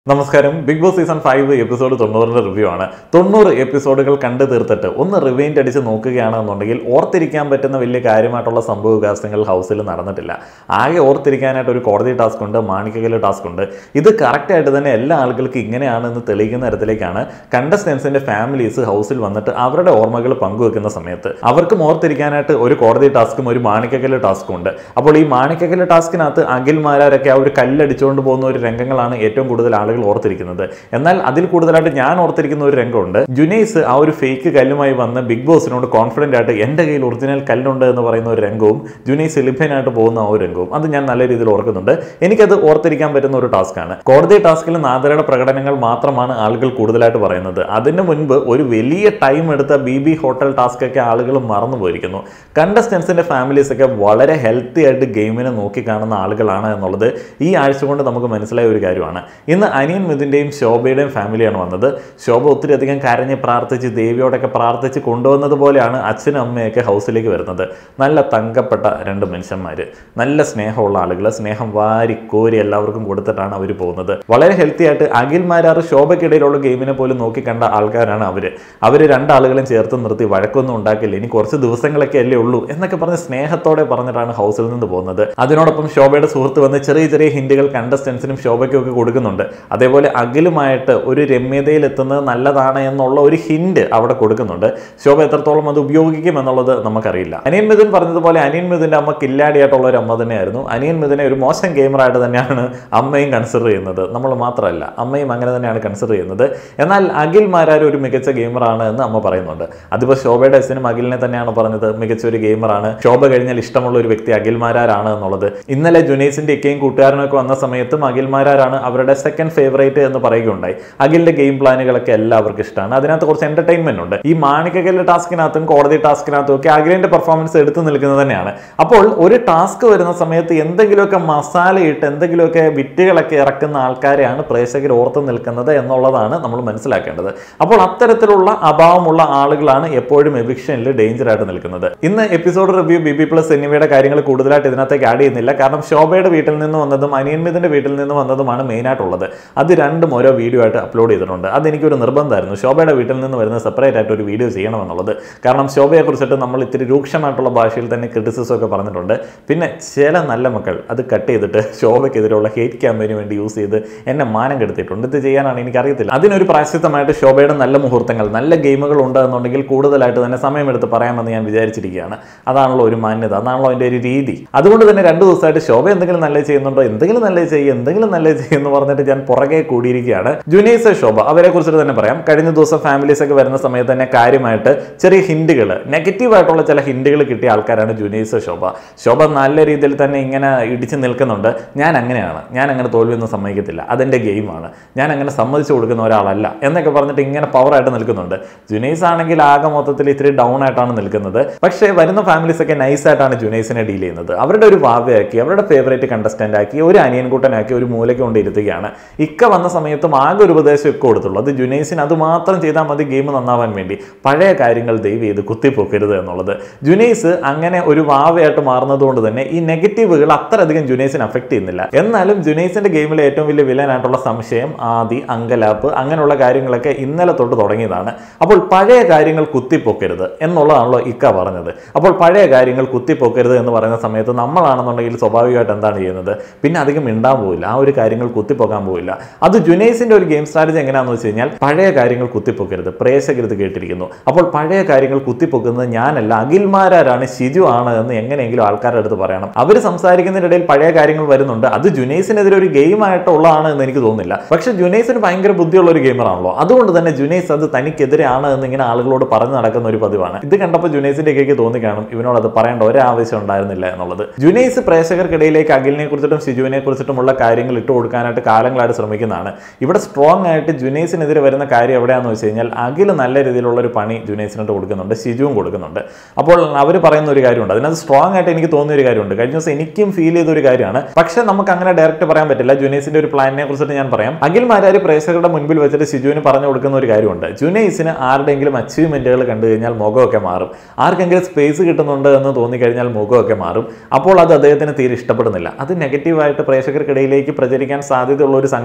നമസ്കാരം big boss season five episode തൊണ്ണൂറിന്റെ review ആണ് തൊണ്ണൂറ് എപ്പിസോഡുകൾ കണ്ടു തീർത്തിട്ട് ഒന്ന് റിവൈൻഡ് അടിച്ച് നോക്കുകയാണെന്നുണ്ടെങ്കിൽ ഓർത്തിരിക്കാൻ പറ്റുന്ന വലിയ കാര്യമായിട്ടുള്ള സംഭവ വികാസങ്ങൾ ഹൗസിൽ നടന്നിട്ടില്ല ആകെ ഓർത്തിരിക്കാനായിട്ട് ഒരു കോടതി ടാസ്ക് ഉണ്ട് മാണിക്കകല് ടാസ്ക് ഉണ്ട് ഇത് കറക്റ്റ് ആയിട്ട് തന്നെ എല്ലാ ആളുകൾക്കും ഇങ്ങനെയാണെന്ന് തെളിയിക്കുന്ന തരത്തിലേക്കാണ് കണ്ടസ്റ്റൻസിന്റെ ഫാമിലീസ് ഹൗസിൽ വന്നിട്ട് അവരുടെ ഓർമ്മകൾ പങ്കുവെക്കുന്ന സമയത്ത് അവർക്കും ഓർത്തിരിക്കാനായിട്ട് ഒരു കോടതി ടാസ്കും ഒരു മാണിക്കകല് ടാസ്കും ഉണ്ട് അപ്പോൾ ഈ മാണിക്കകല് ടാസ്കിനകത്ത് അഖിൽമാരൊക്കെ ആ ഒരു കല്ലടിച്ചുകൊണ്ട് പോകുന്ന ഒരു രംഗങ്ങളാണ് ഏറ്റവും കൂടുതൽ ആളുകൾ ഓർത്തിരിക്കുന്നത് എന്നാൽ അതിൽ കൂടുതലായിട്ട് ഞാൻ ഓർത്തിരിക്കുന്ന ഒരു രംഗമുണ്ട് ജുനൈസ് ആ ഒരു ഫേക്ക് കല്ലുമായി വന്ന് ബിഗ് ബോസിനോട് കോൺഫിഡന്റ് ആയിട്ട് എൻ്റെ കയ്യിൽ ഒറിജിനൽ കല്ലുണ്ട് എന്ന് പറയുന്ന ഒരു രംഗവും ജുനൈസ് ലഭ്യനായിട്ട് പോകുന്ന ആ ഒരു രംഗവും അത് ഞാൻ നല്ല രീതിയിൽ ഓർക്കുന്നുണ്ട് എനിക്കത് ഓർത്തിരിക്കാൻ പറ്റുന്ന ഒരു ടാസ്ക്കാണ് കോടതി ടാസ്കിൽ നാദരയുടെ പ്രകടനങ്ങൾ മാത്രമാണ് ആളുകൾ കൂടുതലായിട്ട് പറയുന്നത് അതിന് മുൻപ് ഒരു വലിയ ടൈം എടുത്ത ബി ബി ഹോട്ടൽ ടാസ്ക് ഒക്കെ ആളുകൾ മറന്നു പോയിരിക്കുന്നു കണ്ടസ്റ്റൻസിന്റെ ഫാമിലീസ് ഒക്കെ വളരെ ഹെൽത്തി ആയിട്ട് ഗെയിമിനെ നോക്കി കാണുന്ന ആളുകളാണ് എന്നുള്ളത് ഈ ആഴ്ച കൊണ്ട് നമുക്ക് മനസ്സിലായ ഒരു കാര്യമാണ് ഇന്ന് അനിയൻ മിഥുൻ്റെയും ശോഭയുടെയും ഫാമിലിയാണ് വന്നത് ശോഭ ഒത്തിരി അധികം കരഞ്ഞ് പ്രാർത്ഥിച്ച് ദേവിയോടൊക്കെ പ്രാർത്ഥിച്ച് കൊണ്ടുവന്നത് പോലെയാണ് അച്ഛനും അമ്മയൊക്കെ ഹൗസിലേക്ക് വരുന്നത് നല്ല തങ്കപ്പെട്ട രണ്ട് മനുഷ്യന്മാർ നല്ല സ്നേഹമുള്ള ആളുകൾ സ്നേഹം വാരി കോരി എല്ലാവർക്കും കൊടുത്തിട്ടാണ് അവർ പോകുന്നത് വളരെ ഹെൽത്തി ആയിട്ട് അഖിൽമാരാർ ശോഭയ്ക്കിടയിലുള്ള ഗെയിമിനെ പോലും നോക്കി കണ്ട ആൾക്കാരാണ് അവർ അവർ രണ്ടാളുകളും ചേർത്ത് നിർത്തി വഴക്കൊന്നും ഉണ്ടാക്കില്ല ഇനി കുറച്ച് ദിവസങ്ങളൊക്കെ അല്ലേ ഉള്ളൂ എന്നൊക്കെ പറഞ്ഞ് സ്നേഹത്തോടെ പറഞ്ഞിട്ടാണ് ഹൗസിൽ നിന്ന് പോകുന്നത് അതിനോടൊപ്പം ശോഭയുടെ സുഹൃത്ത് വന്ന് ചെറിയ ചെറിയ ഹിന്റുകൾ കണ്ടസ്റ്റൻസിനും ശോഭയ്ക്കും ഒക്കെ കൊടുക്കുന്നുണ്ട് അതേപോലെ അഖിലുമായിട്ട് ഒരു രമ്യതയിൽ എത്തുന്നത് നല്ലതാണ് എന്നുള്ള ഒരു ഹിന്റ് അവിടെ കൊടുക്കുന്നുണ്ട് ശോഭ എത്രത്തോളം അത് ഉപയോഗിക്കും എന്നുള്ളത് നമുക്കറിയില്ല അനിയൻ മിഥുൻ പറഞ്ഞതുപോലെ അനിയൻ മിഥുൻ്റെ അമ്മ കില്ലാടിയായിട്ടുള്ള ഒരു അമ്മ തന്നെയായിരുന്നു അനിയൻ മിഥുനെ ഒരു മോശം ഗെയിമറായിട്ട് തന്നെയാണ് അമ്മയും കൺസിഡർ ചെയ്യുന്നത് നമ്മൾ മാത്രമല്ല അമ്മയും അങ്ങനെ തന്നെയാണ് കൺസിഡർ ചെയ്യുന്നത് എന്നാൽ അഖിൽ മാരാർ ഒരു മികച്ച ഗെയിമറാണ് എന്ന് അമ്മ പറയുന്നുണ്ട് അതിപ്പോൾ ശോഭയുടെ അച്ഛനും അഖിലിനെ തന്നെയാണ് പറഞ്ഞത് മികച്ച ഒരു ഗെയിമറാണ് ശോഭ കഴിഞ്ഞാൽ ഇഷ്ടമുള്ള ഒരു വ്യക്തി അഖിൽമാരാരാണ് എന്നുള്ളത് ഇന്നലെ ജുനൈസിന്റെ ഒക്കെയും കൂട്ടുകാരനൊക്കെ വന്ന സമയത്തും അഖിൽമാരാരാണ് അവരുടെ സെക്കൻഡ് ഫേവറേറ്റ് എന്ന് പറയുകയുണ്ടായി അഖിലിന്റെ ഗെയിം പ്ലാനുകളൊക്കെ എല്ലാവർക്കും ഇഷ്ടമാണ് അതിനകത്ത് കുറച്ച് എന്റർടൈൻമെന്റ് ഉണ്ട് ഈ മാണിക്കകല്ല് ടാസ്കിനകത്തും കോടതി ടാസ്കിനകത്തും ഒക്കെ അഖിലിന്റെ പെർഫോമൻസ് എടുത്തു നിൽക്കുന്നത് തന്നെയാണ് അപ്പോൾ ഒരു ടാസ്ക് വരുന്ന സമയത്ത് എന്തെങ്കിലുമൊക്കെ മസാല ഇട്ട് എന്തെങ്കിലുമൊക്കെ വിറ്റുകളൊക്കെ ഇറക്കുന്ന ആൾക്കാരെയാണ് പ്രേക്ഷകർ ഓർത്ത് നിൽക്കുന്നത് എന്നുള്ളതാണ് നമ്മൾ മനസ്സിലാക്കേണ്ടത് അപ്പോൾ അത്തരത്തിലുള്ള അഭാവമുള്ള ആളുകളാണ് എപ്പോഴും എവിക്ഷനിൽ ഡേഞ്ചർ ആയിട്ട് നിൽക്കുന്നത് ഇന്ന് episode review B B plus എന്നിവയുടെ കാര്യങ്ങൾ കൂടുതലായിട്ട് ഇതിനകത്തേക്ക് ആഡ് ചെയ്യുന്നില്ല കാരണം ശോഭയുടെ വീട്ടിൽ നിന്ന് വന്നതും അനിയൻമിതിന്റെ വീട്ടിൽ നിന്ന് വന്നതുമാണ് മെയിൻ ആയിട്ടുള്ളത് അത് രണ്ടും ഓരോ വീഡിയോ ആയിട്ട് അപ്ലോഡ് ചെയ്തിട്ടുണ്ട് അത് എനിക്കൊരു നിർബന്ധമായിരുന്നു ശോഭയുടെ വീട്ടിൽ നിന്ന് വരുന്ന സെപ്പറേറ്റ് ആയിട്ട് ഒരു വീഡിയോ ചെയ്യണമെന്നുള്ളത് കാരണം ശോഭയെ കുറിച്ചിട്ട് നമ്മൾ ഇത്തിരി രൂക്ഷമായിട്ടുള്ള ഭാഷയിൽ തന്നെ ക്രിറ്റിസിസം ഒക്കെ പറഞ്ഞിട്ടുണ്ട് പിന്നെ ചില നല്ല മക്കൾ അത് കട്ട് ചെയ്തിട്ട് ശോഭയ്ക്കെതിരെയുള്ള ഹേറ്റ് ക്യാമ്പയിന് വേണ്ടി യൂസ് ചെയ്ത് എന്നെ മാനം കെടുത്തിയിട്ടുണ്ട് ഇത് ചെയ്യാനാണ് എനിക്കറിയത്തില്ല അതിനൊരു പ്രായശ്ചിത്തമായിട്ട് ശോഭയുടെ നല്ല മുഹൂർത്തങ്ങൾ നല്ല ഗെയിമുകൾ ഉണ്ട് എന്നുണ്ടെങ്കിൽ കൂടുതലായിട്ട് തന്നെ സമയമെടുത്ത് പറയാമെന്ന് ഞാൻ വിചാരിച്ചിരിക്കുകയാണ് അതാണല്ലോ ഒരു മാന്യത അതാണല്ലോ അതിൻ്റെ ഒരു രീതി അതുകൊണ്ട് തന്നെ രണ്ട് ദിവസമായിട്ട് ശോഭ എന്തെങ്കിലും നല്ല ചെയ്യുന്നുണ്ടോ എന്തെങ്കിലും നല്ല ചെയ്യും എന്തെങ്കിലും നല്ല ചെയ്യും എന്ന് പറഞ്ഞിട്ട് ഞാൻ പുറകെ കൂടിയിരിക്കുകയാണ് ജുനൈസ് ശോഭ അവരെ കുറിച്ചിട്ട് തന്നെ പറയാം കഴിഞ്ഞ ദിവസം ഫാമിലീസ് ഒക്കെ വരുന്ന സമയത്ത് തന്നെ കാര്യമായിട്ട് ചെറിയ ഹിന്റുകൾ നെഗറ്റീവ് ആയിട്ടുള്ള ചില ഹിന്റുകൾ കിട്ടിയ ആൾക്കാരാണ് ജുനൈസ് ശോഭ ശോഭ നല്ല രീതിയിൽ തന്നെ ഇങ്ങനെ ഇടിച്ചു നിൽക്കുന്നുണ്ട് ഞാൻ അങ്ങനെയാണ് ഞാൻ അങ്ങനെ തോൽവിയൊന്നും സമ്മതിക്കത്തില്ല അതെൻ്റെ ഗെയിമാണ് ഞാൻ അങ്ങനെ സമ്മതിച്ചു കൊടുക്കുന്ന ഒരാളല്ല എന്നൊക്കെ പറഞ്ഞിട്ട് ഇങ്ങനെ പവറായിട്ട് നിൽക്കുന്നുണ്ട് ജുനൈസ് ആണെങ്കിൽ ആകെ മൊത്തത്തിൽ ഇത്തിരി ഡൗൺ ആയിട്ടാണ് നിൽക്കുന്നത് പക്ഷേ വരുന്ന ഫാമിലീസ് ഒക്കെ നൈസ് ആയിട്ടാണ് ജുനൈസിനെ ഡീൽ ചെയ്യുന്നത് അവരുടെ ഒരു വാവയാക്കി അവരുടെ ഫേവറേറ്റ് കണ്ടസ്റ്റന്റ് ആക്കി ഒരു അനിയൻകൂട്ടനാക്കി ഒരു മൂലയ്ക്ക് കൊണ്ടിരുത്തുകയാണ് ഇക്ക വന്ന സമയത്തും ആകെ ഒരു ഉപദേശം ഒക്കെ കൊടുത്തുള്ളൂ അത് ജുനൈസിന് അത് മാത്രം ചെയ്താൽ മതി ഗെയിം നന്നാവാൻ വേണ്ടി പഴയ കാര്യങ്ങൾ ദയവ് ചെയ്ത് കുത്തിപ്പൊക്കരുത് എന്നുള്ളത് ജുനൈസ് അങ്ങനെ ഒരു വാവയായിട്ട് മാറുന്നതുകൊണ്ട് തന്നെ ഈ നെഗറ്റീവുകൾ അത്രയധികം ജുനൈസിനെ അഫക്ട് ചെയ്യുന്നില്ല എന്നാലും ജുനൈസിന്റെ ഗെയിമിലെ ഏറ്റവും വലിയ വില്ലനായിട്ടുള്ള സംശയം ആദി അങ്കലാപ്പ് അങ്ങനെയുള്ള കാര്യങ്ങളൊക്കെ ഇന്നലെ തൊട്ട് തുടങ്ങിയതാണ് അപ്പോൾ പഴയ കാര്യങ്ങൾ കുത്തിപ്പൊക്കരുത് എന്നുള്ളതാണല്ലോ ഇക്ക പറഞ്ഞത് അപ്പോൾ പഴയ കാര്യങ്ങൾ കുത്തിപ്പൊക്കരുത് എന്ന് പറയുന്ന സമയത്ത് നമ്മളാണെന്നുണ്ടെങ്കിൽ സ്വാഭാവികമായിട്ട് എന്താണ് ചെയ്യുന്നത് പിന്നെ അധികം മിണ്ടാൻ പോവില്ല ആ ഒരു കാര്യങ്ങൾ കുത്തിപ്പൊക്കാൻ പോവില്ല അത് ജുനൈസിന്റെ ഒരു ഗെയിം സ്ട്രാറ്റജി എങ്ങനെയാണെന്ന് വെച്ച് കഴിഞ്ഞാൽ പഴയ കാര്യങ്ങൾ കുത്തിപ്പൊക്കരുത് പ്രേക്ഷകരുത് കേട്ടിരിക്കുന്നു അപ്പോൾ പഴയ കാര്യങ്ങൾ കുത്തിപ്പൊക്കുന്നത് ഞാനല്ല അഖിൽമാരാരാണ് ഷിജു ആണ് എന്ന് എങ്ങനെയെങ്കിലും ആൾക്കാരുടെ അടുത്ത് പറയണം അവർ സംസാരിക്കുന്നതിനിടയിൽ പഴയ കാര്യങ്ങൾ വരുന്നുണ്ട് അത് ജുനൈസിനെതിരെ ഒരു ഗെയിം ആയിട്ടുള്ളതാണ് എന്ന് എനിക്ക് തോന്നുന്നില്ല പക്ഷെ ജുനൈസിന് ഭയങ്കര ബുദ്ധിയുള്ള ഒരു ഗെയിമറാണല്ലോ അതുകൊണ്ട് തന്നെ ജുനൈസ് അത് തനിക്കെതിരെയാണ് എന്ന് ഇങ്ങനെ ആളുകളോട് പറഞ്ഞു നടക്കുന്ന ഒരു പതിവാണ് ഇത് കണ്ടപ്പോൾ ജുനൈസിന്റെ കേക്ക് തോന്നി കാണും ഇവനോട് അത് പറയേണ്ട ഒരാവശ്യം ഉണ്ടായിരുന്നില്ല എന്നുള്ളത് ജുനൈസ് പ്രേക്ഷകർക്കിടയിലേക്ക് അഖിലിനെ കുറിച്ചിട്ടും ഷിജുവിനെ കുറിച്ചിട്ടുമുള്ള കാര്യങ്ങൾ ഇട്ട് കൊടുക്കാനായിട്ട് കാലങ്ങളായിട്ട് ശ്രമിക്കുന്നതാണ് ഇവിടെ സ്ട്രോങ് ആയിട്ട് ജുനൈസിനെതിരെ വരുന്ന കാര്യം എവിടെയാണെന്ന് വെച്ച് കഴിഞ്ഞാൽ അഖിൽ നല്ല രീതിയിലുള്ള ഒരു പണി ജുനൈസിനോട്ട് കൊടുക്കുന്നുണ്ട് ഷിജുവും കൊടുക്കുന്നുണ്ട് അപ്പോൾ അവർ പറയുന്ന ഒരു കാര്യമുണ്ട് അതിനകത്ത് സ്ട്രോങ് ആയിട്ട് എനിക്ക് തോന്നിയ ഒരു കാര്യമുണ്ട് കഴിഞ്ഞ ദിവസം എനിക്കും ഫീൽ ചെയ്ത ഒരു കാര്യമാണ് പക്ഷേ നമുക്ക് അങ്ങനെ ഡയറക്റ്റ് പറയാൻ പറ്റില്ല ജുനൈസിന്റെ ഒരു പ്ലാനിനെ കുറിച്ചിട്ട് ഞാൻ പറയാം അഖിൽ മാരാര് പ്രേക്ഷകരുടെ മുൻപിൽ വെച്ചിട്ട് ഷിജുവിന് പറഞ്ഞു കൊടുക്കുന്ന ഒരു കാര്യമുണ്ട് ജുനൈസിന് ആരുടെയെങ്കിലും അച്ചീവ്മെന്റുകൾ കണ്ടു കഴിഞ്ഞാൽ മുഖമൊക്കെ മാറും ആർക്കെങ്കിലും സ്പേസ് കിട്ടുന്നുണ്ട് എന്ന് തോന്നിക്കഴിഞ്ഞാൽ മുഖമൊക്കെ മാറും അപ്പോൾ അത് അദ്ദേഹത്തിന് തീരെ ഇഷ്ടപ്പെടുന്നില്ല അത് നെഗറ്റീവായിട്ട് പ്രേക്ഷകർക്കിടയിലേക്ക് പ്രചരിക്കാൻ സാധ്യതയുള്ള ഒരു സംഗതി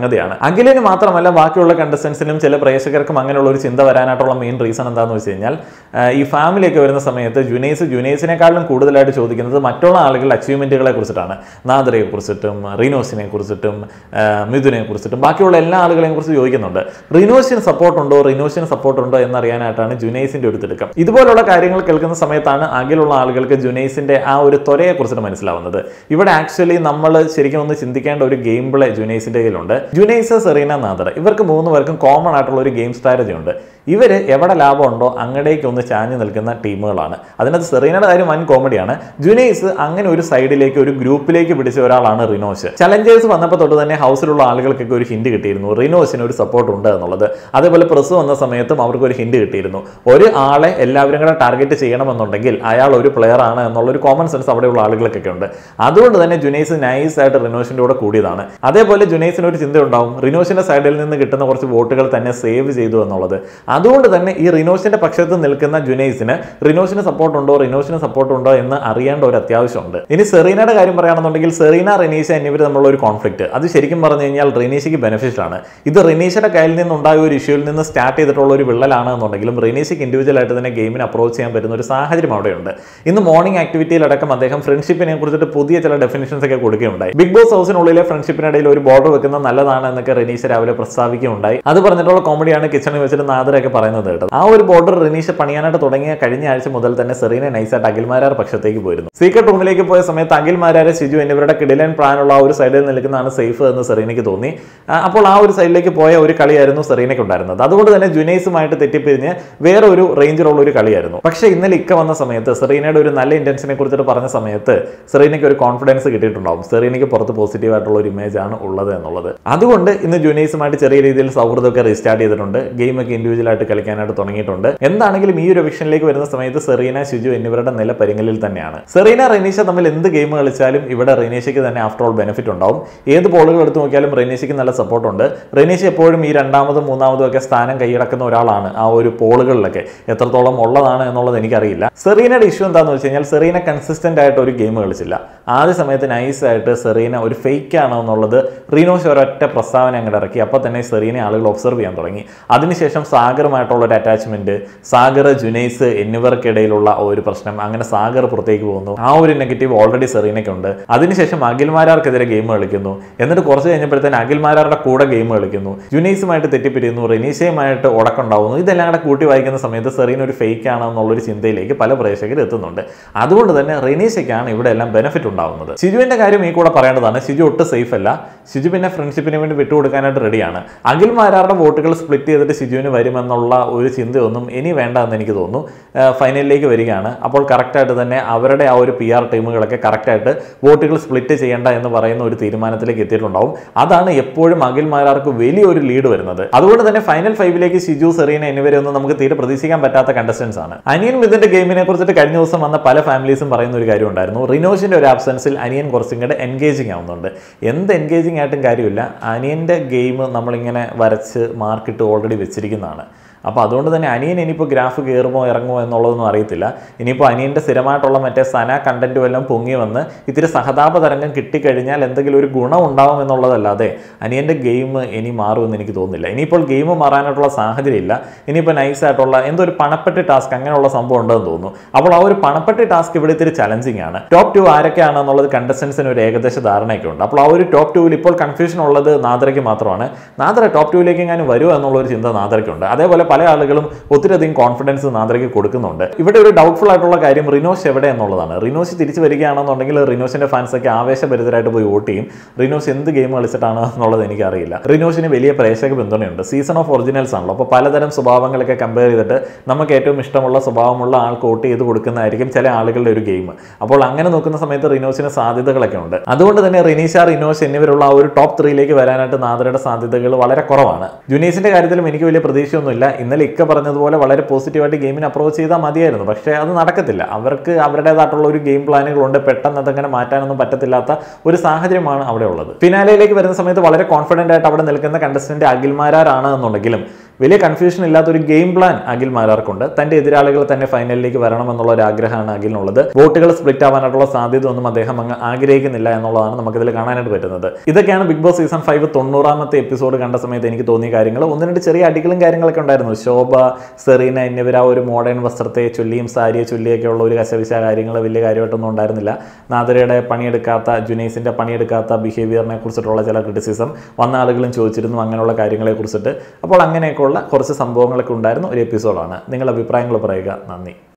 സംഗതിയാണ് അഖിലിന് മാത്രമല്ല ബാക്കിയുള്ള കണ്ടസ്റ്റൻസിനും ചില പ്രേക്ഷകർക്കും അങ്ങനെയുള്ള ഒരു ചിന്ത വരാനായിട്ടുള്ള മെയിൻ റീസൺ എന്താണെന്ന് വെച്ച് കഴിഞ്ഞാൽ ആ, ഈ ഫാമിലിയൊക്കെ വരുന്ന സമയത്ത് ജുനൈസ് ജുനൈസിനെക്കാളും കൂടുതലായിട്ട് ചോദിക്കുന്നത് മറ്റുള്ള ആളുകളുടെ അച്ചീവ്മെന്റുകളെ കുറിച്ചിട്ടാണ് നാദറയെ കുറിച്ചിട്ടും റിനോസിനെ കുറിച്ചിട്ടും ആ, മിഥുനെ കുറിച്ചിട്ടും ബാക്കിയുള്ള എല്ലാ ആളുകളെയും കുറിച്ച് ചോദിക്കുന്നുണ്ട് റിനോസിന് സപ്പോർട്ട് ഉണ്ടോ റിനോസിന് സപ്പോർട്ട് ഉണ്ടോ എന്നറിയാനായിട്ടാണ് ജുനൈസിന്റെ ഒരു തിടുക്കം ഇതുപോലുള്ള കാര്യങ്ങൾ കേൾക്കുന്ന സമയത്താണ് അകലുള്ള ആളുകൾക്ക് ജുനൈസിന്റെ ആ ഒരു ത്വരയെ കുറിച്ചിട്ട് മനസ്സിലാവുന്നത് ഇവിടെ ആക്ച്വലി നമ്മൾ ശരിക്കും ഒന്ന് ചിന്തിക്കേണ്ട ഒരു ഗെയിം പ്ലേ ജുനൈസിന്റെ കയ്യിലുണ്ട് ജുനൈസ് സെറീന നാദർ ഇവർക്ക് മൂന്ന് പേർക്കും കോമൺ ആയിട്ടുള്ള ഒരു ഗെയിം സ്ട്രാറ്റജി ഉണ്ട് ഇവര് എവിടെ ലാഭമുണ്ടോ അങ്ങടേക്ക് ഒന്ന് ചാഞ്ഞു നിൽക്കുന്ന ടീമുകളാണ് അതിനകത്ത് സെറീനയുടെ കാര്യം വൻ കോമഡിയാണ് ജുനൈസ് അങ്ങനെ ഒരു സൈഡിലേക്ക് ഒരു ഗ്രൂപ്പിലേക്ക് പിടിച്ച ഒരാളാണ് റിനോസ് ചലഞ്ചേഴ്സ് വന്നപ്പോൾ തൊട്ട് തന്നെ ഹൗസിലുള്ള ആളുകൾക്കൊക്കെ ഒരു ഹിന്റ് കിട്ടിയിരുന്നു റിനോസിന് ഒരു സപ്പോർട്ട് ഉണ്ട് എന്നുള്ളത് അതേപോലെ പ്രസ് വന്ന സമയത്തും അവർക്ക് ഒരു ഹിന്റ് കിട്ടിയിരുന്നു ഒരു ആളെ എല്ലാവരും കൂടെ ടാർഗറ്റ് ചെയ്യണമെന്നുണ്ടെങ്കിൽ അയാൾ ഒരു പ്ലെയർ ആണ് എന്നുള്ള ഒരു കോമൺ സെൻസ് അവിടെയുള്ള ആളുകൾക്കൊക്കെ ഉണ്ട് അതുകൊണ്ട് തന്നെ ജുനൈസ് നൈസ് ആയിട്ട് റിനോസിന്റെ കൂടെ കൂടിയതാണ് അതേപോലെ ജുനൈസിന് ഒരു ചിന്ത ഉണ്ടാവും റിനോസിന്റെ സൈഡിൽ നിന്ന് കിട്ടുന്ന കുറച്ച് വോട്ടുകൾ തന്നെ സേവ് ചെയ്തു എന്നുള്ളത് അതുകൊണ്ട് തന്നെ ഈ റിനോസിന്റെ പക്ഷത്ത് നിൽക്കുന്ന ജുനൈസിന് റിനോസിന് സപ്പോർട്ട് ഉണ്ടോ റിനോസിന് സപ്പോർട്ട് ഉണ്ടോ എന്ന് അറിയേണ്ട ഒരു അത്യാവശ്യമുണ്ട് ഇനി സെറീനയുടെ കാര്യം പറയുകയാണെന്നുണ്ടെങ്കിൽ സെറീന റിനീഷ എന്നിവർ തമ്മിലുള്ള ഒരു കോൺഫ്ലിക്റ്റ് അത് ശരിക്കും പറഞ്ഞു കഴിഞ്ഞാൽ റിനീഷയ്ക്ക് ബെനിഫിഷ്യൽ ആണ് ഇത് റിനീഷയുടെ കയ്യിൽ നിന്നുണ്ടായ ഒരു ഇഷ്യൂവിൽ നിന്ന് സ്റ്റാർട്ട് ചെയ്തിട്ടുള്ള ഒരു വിള്ളലാണ് എന്നുണ്ടെങ്കിലും റിനീഷയ്ക്ക് ഇൻഡിവിജ്വൽ ആയിട്ട് തന്നെ ഗെയിമിന് അപ്രോച്ച് ചെയ്യാൻ പറ്റുന്ന ഒരു സാഹചര്യം അവിടെയുണ്ട് ഇന്ന് മോർണിംഗ് ആക്ടിവിറ്റിയിലടക്കം അദ്ദേഹം ഫ്രണ്ട്ഷിപ്പിനെ കുറിച്ചിട്ട് പുതിയ ചില ഡെഫിനിഷൻസ് ഒക്കെ കൊടുക്കുകയുണ്ടായി ബിഗ് ബോസ് ഹൗസിനുള്ളിലെ ഫ്രണ്ട്ഷിപ്പിനിടയിൽ ഒരു ബോർഡർ വെക്കുന്നത് നല്ലതാണ് എന്നൊക്കെ റിനീഷ രാവിലെ പ്രസ്താവിക്കുകയുണ്ടായി അത് പറഞ്ഞിട്ടുള്ള കോമഡിയാണ് കിച്ചണിൽ വെച്ചിട്ട് നാദരൊക്കെ പറയുന്നത് കേട്ടത് ആ ഒരു ബോർഡർ റിനീഷ പണിയാനായിട്ട് തുടങ്ങിയ കഴിഞ്ഞ ആഴ്ച മുതൽ തന്നെ സെറീന നൈസായിട്ട് അഖിൽമാരാർ പക്ഷത്തേക്ക് പോയിരുന്നു സീക്രട്ട് റൂമിലേക്ക് പോയ സമയത്ത് അഖിൽമാരാരെ ഷിജു എന്നിവരുടെ കിടിലൻ പ്ലാനുള്ള ആ ഒരു സൈഡിൽ നിൽക്കുന്നതാണ് സേഫ് എന്ന് സെറീനയ്ക്ക് തോന്നി ആ, അപ്പോൾ ആ ഒരു സൈഡിലേക്ക് പോയ ഒരു കളിയായിരുന്നു സെറീനയ്ക്ക് ഉണ്ടായിരുന്നത് അതുകൊണ്ട് തന്നെ ജുനൈസുമായിട്ട് തെറ്റിപ്പിരിഞ്ഞ് വേറെ ഒരു റേഞ്ചിലുള്ള ഒരു കളിയായിരുന്നു പക്ഷേ ഇന്നലെ ഇക്ക വന്ന സമയത്ത് സെറീനയുടെ ഒരു നല്ല ഇന്റൻഷനെ കുറിച്ചിട്ട് പറഞ്ഞ സമയത്ത് സെറീനയ്ക്ക് ഒരു കോൺഫിഡൻസ് കിട്ടിയിട്ടുണ്ടാവും സെറീനയ്ക്ക് പുറത്ത് പോസിറ്റീവ് ആയിട്ടുള്ള ഒരു ഇമേജ് ആണ് ഉള്ളത് എന്നുള്ളത് അതുകൊണ്ട് ഇന്ന് ജുനൈസുമായിട്ട് ചെറിയ രീതിയിൽ സൗഹൃദമൊക്കെ റീസ്റ്റാർട്ട് ചെയ്തിട്ടുണ്ട് ഗെയിമൊക്കെ ഇൻഡിവിജ്വൽ ആയിട്ട് കളിക്കാനായിട്ട് തുടങ്ങിയിട്ടുണ്ട് എന്താണെങ്കിലും ഈ ഒരു വിഷനിലേക്ക് വരുന്ന സമയത്ത് സെറീന ഷിജു എന്നിവരുടെ നില പരിങ്ങലിൽ തന്നെയാണ് സെറീന റെനീഷ തമ്മിൽ എന്ത് ഗെയിം കളിച്ചാലും ഇവിടെ റെനീഷയ്ക്ക് തന്നെ ആഫ്റ്റർ ഓൾ ബെനിഫിറ്റ് ഉണ്ടാവും ഏത് ബോളുകൾ എടുത്ത് നോക്കിയാലും റെനീഷയ്ക്ക് നല്ല സപ്പോർട്ട് ഉണ്ട് റെനീഷ എപ്പോഴും ഈ രണ്ടാമതും മൂന്നാമതും ഒക്കെ സ്ഥാനം കൈയടക്കുന്ന ഒരാളാണ് ആ ഒരു പോളുകളിലൊക്കെ എത്രത്തോളം ഉള്ളതാണ് എന്നുള്ളത് എനിക്കറിയില്ല സെറീനയുടെ ഇഷ്യൂ എന്താണെന്ന് വെച്ച് കഴിഞ്ഞാൽ സെറീന കൺസിസ്റ്റന്റ് ആയിട്ട് ഒരു ഗെയിം കളിച്ചില്ല ആദ്യ സമയത്ത് നൈസ് ആയിട്ട് സെറീന ഒരു ഫേക്ക് ആണോ എന്നുള്ളത് റീനോഷ് ഒരൊറ്റ പ്രസ്താവന അങ്ങോട്ട് ഇറക്കി അപ്പോൾ തന്നെ സെറീനെ ആളുകൾ ഒബ്സർവ് ചെയ്യാൻ തുടങ്ങി അതിനുശേഷം സാഗറുമായിട്ടുള്ള ഒരു അറ്റാച്ച്മെന്റ് സാഗർ ജുനൈസ് എന്നിവർക്കിടയിലുള്ള ആ ഒരു പ്രശ്നം അങ്ങനെ സാഗർ പുറത്തേക്ക് പോകുന്നു ആ ഒരു നെഗറ്റീവ് ഓൾറെഡി സെറീനയ്ക്കുണ്ട് അതിനുശേഷം അഖിൽമാരാർക്കെതിരെ ഗെയിം കളിക്കുന്നു എന്നിട്ട് കുറച്ച് കഴിഞ്ഞപ്പോഴത്തേന് അഖിൽമാരാരുടെ കൂടെ ഗെയിം കളിക്കുന്നു ജുനൈസുമായിട്ട് തെറ്റിപ്പിരിയുന്നു റെനീഷയുമായിട്ട് ഉടക്കുണ്ടാവുന്നു ഇതെല്ലാം കൂടെ കൂട്ടി വായിക്കുന്ന സമയത്ത് സെറീന ഒരു ഫേക്ക് ആണ് എന്നുള്ളൊരു ചിന്തയിലേക്ക് പല പ്രേക്ഷകർ എത്തുന്നുണ്ട് അതുകൊണ്ട് തന്നെ റെനീഷയ്ക്കാണ് ഇവിടെ എല്ലാം ബെനിഫിറ്റ് ഉണ്ടാവുന്നത് ഷിജുവിന്റെ കാര്യം ഈ കൂടെ പറയേണ്ടതാണ് ഷിജു ഒട്ടും സേഫ് അല്ല ഷിജു പിന്നെ ഫ്രണ്ട്ഷിപ്പിന് വേണ്ടി വിട്ടുകൊടുക്കാനായിട്ട് റെഡിയാണ് അഖിൽമാരാരുടെ വോട്ടുകൾ സ്പ്ലിറ്റ് ചെയ്തിട്ട് ഷിജുവിന് വരുമെന്നുള്ള ഒരു ചിന്തയൊന്നും ഇനി വേണ്ട എന്ന് എനിക്ക് തോന്നുന്നു ആഹ് ഫൈനലിലേക്ക് വരികയാണ് അപ്പോൾ കറക്റ്റായിട്ട് തന്നെ അവരുടെ ആ ഒരു പി ആർ ടീമുകളൊക്കെ കറക്റ്റായിട്ട് വോട്ടുകൾ സ്പ്ലിറ്റ് ചെയ്യേണ്ട എന്ന് പറയുന്ന ഒരു തീരുമാനത്തിലേക്ക് എത്തിയിട്ടുണ്ടാവും അതാണ് എപ്പോഴും അഖിൽമാരാർക്ക് വലിയൊരു ലീഡ് വരുന്നത് അതുകൊണ്ട് തന്നെ ഫൈനൽ ഫൈവിലേക്ക് ഷിജു സെറീന എന്നിവരെ ഒന്നും നമുക്ക് തീരെ പ്രതീക്ഷിക്കാൻ പറ്റാത്ത കണ്ടസ്റ്റൻസ് ആണ് അനിയൻ മിഥുന്റെ ഗെയിമിനെ കുറിച്ചിട്ട് കഴിഞ്ഞ ദിവസം വന്ന പല ഫാമിലീസും പറയുന്ന ഒരു കാര്യം ഉണ്ടായിരുന്നു റിനോഷിന്റെ ഒരു ആബ്സെൻസിൽ അനിയൻ കുറച്ചും കൂടെ എൻഗേജിങ് ആവുന്നുണ്ട് എന്ത് എൻഗേജിങ് ആയിട്ടും കാര്യമില്ല അനിയന്റെ ഗെയിം നമ്മളിങ്ങനെ വരച്ച് മാർക്കിട്ട് ഓൾറെഡി വെച്ചിരിക്കുന്നതാണ് അപ്പോൾ അതുകൊണ്ട് തന്നെ അനിയൻ ഇനിയിപ്പോൾ ഗ്രാഫ് കയറുമോ ഇറങ്ങുമോ എന്നുള്ളതൊന്നും അറിയത്തില്ല ഇനിയിപ്പോൾ അനിയൻ്റെ സ്ഥിരമായിട്ടുള്ള മറ്റേ സന കണ്ടന്റും എല്ലാം പൊങ്ങി വന്ന് ഇത്തിരി സഹതാപ തരംഗം കിട്ടിക്കഴിഞ്ഞാൽ എന്തെങ്കിലും ഒരു ഗുണം ഉണ്ടാവും എന്നുള്ളതല്ലാതെ അനിയൻ്റെ ഗെയിം ഇനി മാറുമെന്ന് എനിക്ക് തോന്നുന്നില്ല ഇനിയിപ്പോൾ ഗെയിം മാറാനായിട്ടുള്ള സാഹചര്യം ഇല്ല ഇനിയിപ്പോൾ നൈസായിട്ടുള്ള എന്തോ ഒരു പണപ്പെട്ടി ടാസ്ക് അങ്ങനെയുള്ള സംഭവം ഉണ്ടെന്ന് തോന്നുന്നു അപ്പോൾ ആ ഒരു പണപ്പെട്ടി ടാസ്ക് ഇവിടെ ഇത്തിരി ചലഞ്ചിങ് ആണ് ടോപ്പ് ടു ആരൊക്കെയാണ് എന്നുള്ളത് കണ്ടസ്റ്റൻസിന് ഒരു ഏകദേശ ധാരണയൊക്കെ ഉണ്ട് അപ്പോൾ ആ ഒരു ടോപ്പ് ടൂവിൽ ഇപ്പോൾ കൺഫ്യൂഷൻ ഉള്ളത് നാദരയ്ക്ക് മാത്രമാണ് നാദര ടോപ്പ് ടൂവിലേക്ക് എങ്ങാനും വരുമോ എന്നുള്ള ഒരു ചിന്ത നാദരയ്ക്കുണ്ട് അതേപോലെ പല ആളുകളും ഒത്തിരിയധികം കോൺഫിഡൻസ് നാദരയ്ക്ക് കൊടുക്കുന്നുണ്ട് ഇവിടെ ഒരു ഡൗട്ട്ഫുൾ ആയിട്ടുള്ള കാര്യം റിനോഷ് എവിടെ എന്നുള്ളതാണ് റിനോഷ് തിരിച്ചു വരികയാണെന്നുണ്ടെങ്കിൽ റിനോഷിന്റെ ഫാൻസ് ഒക്കെ ആവേശഭരിതരായിട്ട് പോയി വോട്ട് ചെയ്യും റിനോഷ് എന്ത് ഗെയിം കളിച്ചിട്ടാണ് എന്നുള്ളത് എനിക്കറിയില്ല റിനോഷിന് വലിയ പ്രേക്ഷക പിന്തുണയുണ്ട് സീസൺ ഓഫ് ഒറിജിനൽസ് ആണല്ലോ അപ്പോൾ പലതരം സ്വഭാവങ്ങളൊക്കെ കമ്പയർ ചെയ്തിട്ട് നമുക്ക് ഏറ്റവും ഇഷ്ടമുള്ള സ്വഭാവമുള്ള ആൾക്ക് വോട്ട് ചെയ്ത് കൊടുക്കുന്നതായിരിക്കും ചില ആളുകളുടെ ഒരു ഗെയിം അപ്പോൾ അങ്ങനെ നോക്കുന്ന സമയത്ത് റിനോഷിന് സാധ്യതകളൊക്കെ ഉണ്ട് അതുകൊണ്ട് തന്നെ റിനീഷ റിനോഷ് എന്നിവരുള്ള ആ ഒരു ടോപ്പ് ത്രീയിലേക്ക് വരാനായിട്ട് നാദരയുടെ സാധ്യതകൾ വളരെ കുറവാണ് ജുനീസിന്റെ കാര്യത്തിലും എനിക്ക് വലിയ പ്രതീക്ഷയൊന്നുമില്ല ഇന്നലെ ഇക്ക പറഞ്ഞതുപോലെ വളരെ പോസിറ്റീവായിട്ട് ഗെയിമിന് അപ്രോച്ച് ചെയ്താൽ മതിയായിരുന്നു പക്ഷേ അത് നടക്കത്തില്ല അവർക്ക് അവരുടേതായിട്ടുള്ള ഒരു ഗെയിം പ്ലാനുകളുണ്ട് പെട്ടെന്ന് അതങ്ങനെ മാറ്റാനൊന്നും പറ്റത്തില്ലാത്ത ഒരു സാഹചര്യമാണ് അവിടെ ഉള്ളത് ഫിനാലയിലേക്ക് വരുന്ന സമയത്ത് വളരെ കോൺഫിഡന്റ് ആയിട്ട് അവിടെ നിൽക്കുന്ന കണ്ടസ്റ്റന്റ് അഖിൽമാരാണ് എന്നുണ്ടെങ്കിലും വലിയ കൺഫ്യൂഷൻ ഇല്ലാത്ത ഒരു ഗെയിം പ്ലാൻ അഖിൽ മാരാർക്കുണ്ട് തന്റെ എതിരാളികൾ തന്നെ ഫൈനലിലേക്ക് വരണമെന്നുള്ള ഒരു ആഗ്രഹമാണ് അഖിലിനുള്ളത് വോട്ടുകൾ സ്പ്ലിറ്റ് ആവാനായിട്ടുള്ള സാധ്യത ഒന്നും അദ്ദേഹം അങ്ങ് ആഗ്രഹിക്കുന്നില്ല എന്നുള്ളതാണ് നമുക്കിതിൽ കാണാനായിട്ട് പറ്റുന്നത് ഇതൊക്കെയാണ് ബിഗ് ബോസ് സീസൺ ഫൈവ് തൊണ്ണൂറാമത്തെ എപ്പിസോഡ് കണ്ട സമയത്ത് എനിക്ക് തോന്നിയ കാര്യങ്ങൾ ഒന്ന് രണ്ട് ചെറിയ അടികളും കാര്യങ്ങളൊക്കെ ഉണ്ടായിരുന്നു ശോഭ സെറീന എന്നിവർ ആ ഒരു മോഡേൺ വസ്ത്രത്തെ ചൊല്ലിയും സാരിയെ ചൊല്ലിയൊക്കെ ഉള്ള ഒരു കശവിശ കാര്യങ്ങൾ വലിയ കാര്യമായിട്ടൊന്നും ഉണ്ടായിരുന്നില്ല നാദരയുടെ പണിയെടുക്കാത്ത ജുനൈസിന്റെ പണിയെടുക്കാത്ത ബിഹേവിയറിനെ കുറിച്ചിട്ടുള്ള ചില ക്രിറ്റിസിസം വന്ന ആളുകളും ചോദിച്ചിരുന്നു അങ്ങനെയുള്ള കാര്യങ്ങളെ കുറിച്ചിട്ട് അപ്പോൾ അങ്ങനെയൊക്കെയുള്ള കുറച്ച് സംഭവങ്ങളൊക്കെ ഉണ്ടായിരുന്നു ഒരു എപ്പിസോഡാണ് നിങ്ങളുടെ അഭിപ്രായങ്ങൾ പറയുക നന്ദി